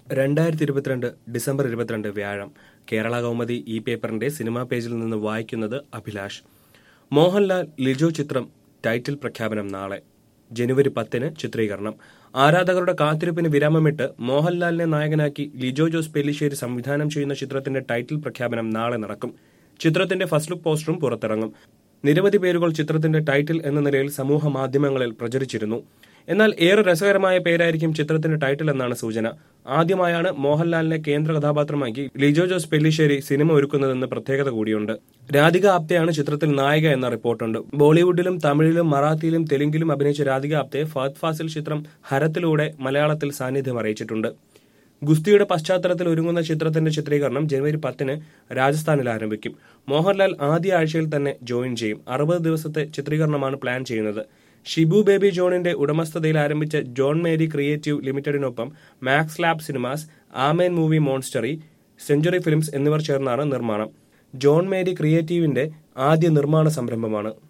രണ്ടായിരത്തി ഇരുപത്തിരണ്ട് ഡിസംബർ ഇരുപത്തിരണ്ട് വ്യാഴം കേരള കൗമുദി ഈ പേപ്പറിന്റെ സിനിമാ പേജിൽ നിന്ന് വായിക്കുന്നത് അഭിലാഷ് മോഹൻലാൽ ലിജോ ചിത്രം ടൈറ്റിൽ പ്രഖ്യാപനം നാളെ ജനുവരി പത്തിന് ചിത്രീകരണം ആരാധകരുടെ കാത്തിരിപ്പിന് വിരാമമിട്ട് മോഹൻലാലിനെ നായകനാക്കി ലിജോ ജോസ് പെല്ലിശ്ശേരി സംവിധാനം ചെയ്യുന്ന ചിത്രത്തിന്റെ ടൈറ്റിൽ പ്രഖ്യാപനം നാളെ നടക്കും ചിത്രത്തിന്റെ ഫസ്റ്റ് ലുക്ക് പോസ്റ്ററും പുറത്തിറങ്ങും നിരവധി പേരുകൾ ചിത്രത്തിന്റെ ടൈറ്റിൽ എന്ന നിലയിൽ സമൂഹ മാധ്യമങ്ങളിൽ പ്രചരിച്ചിരുന്നു എന്നാൽ ഏറെ രസകരമായ പേരായിരിക്കും ചിത്രത്തിന്റെ ടൈറ്റിൽ എന്നാണ് സൂചന ആദ്യമായാണ് മോഹൻലാലിനെ കേന്ദ്ര കഥാപാത്രമാക്കി ലിജോ ജോസ് പെല്ലിശ്ശേരി സിനിമ ഒരുക്കുന്നതെന്ന് പ്രത്യേകത കൂടിയുണ്ട് രാധിക ആപ്തയാണ് ചിത്രത്തിൽ നായിക എന്ന റിപ്പോർട്ടുണ്ട് ബോളിവുഡിലും തമിഴിലും മറാത്തിയിലും തെലുങ്കിലും അഭിനയിച്ച രാധിക ആപ്തെ ഫഹദ് ഫാസിൽ ചിത്രം ഹരത്തിലൂടെ മലയാളത്തിൽ സാന്നിധ്യം അറിയിച്ചിട്ടുണ്ട് ഗുസ്തിയുടെ പശ്ചാത്തലത്തിൽ ഒരുങ്ങുന്ന ചിത്രത്തിന്റെ ചിത്രീകരണം ജനുവരി പത്തിന് രാജസ്ഥാനിൽ ആരംഭിക്കും മോഹൻലാൽ ആദ്യ ആഴ്ചയിൽ തന്നെ ജോയിൻ ചെയ്യും അറുപത് ദിവസത്തെ ചിത്രീകരണമാണ് പ്ലാൻ ചെയ്യുന്നത് ഷിബു ബേബി ജോണിന്റെ ഉടമസ്ഥതയിൽ ആരംഭിച്ച ജോൺ മേരി ക്രിയേറ്റീവ് ലിമിറ്റഡിനൊപ്പം Max Lab Cinemas Amen Movie Monastery Century Films എന്നിവർ ചേർന്നാണ് നിർമ്മാണം ജോൺ മേരി ക്രിയേറ്റീവിന്റെ ആദ്യ നിർമ്മാണ സംരംഭമാണ്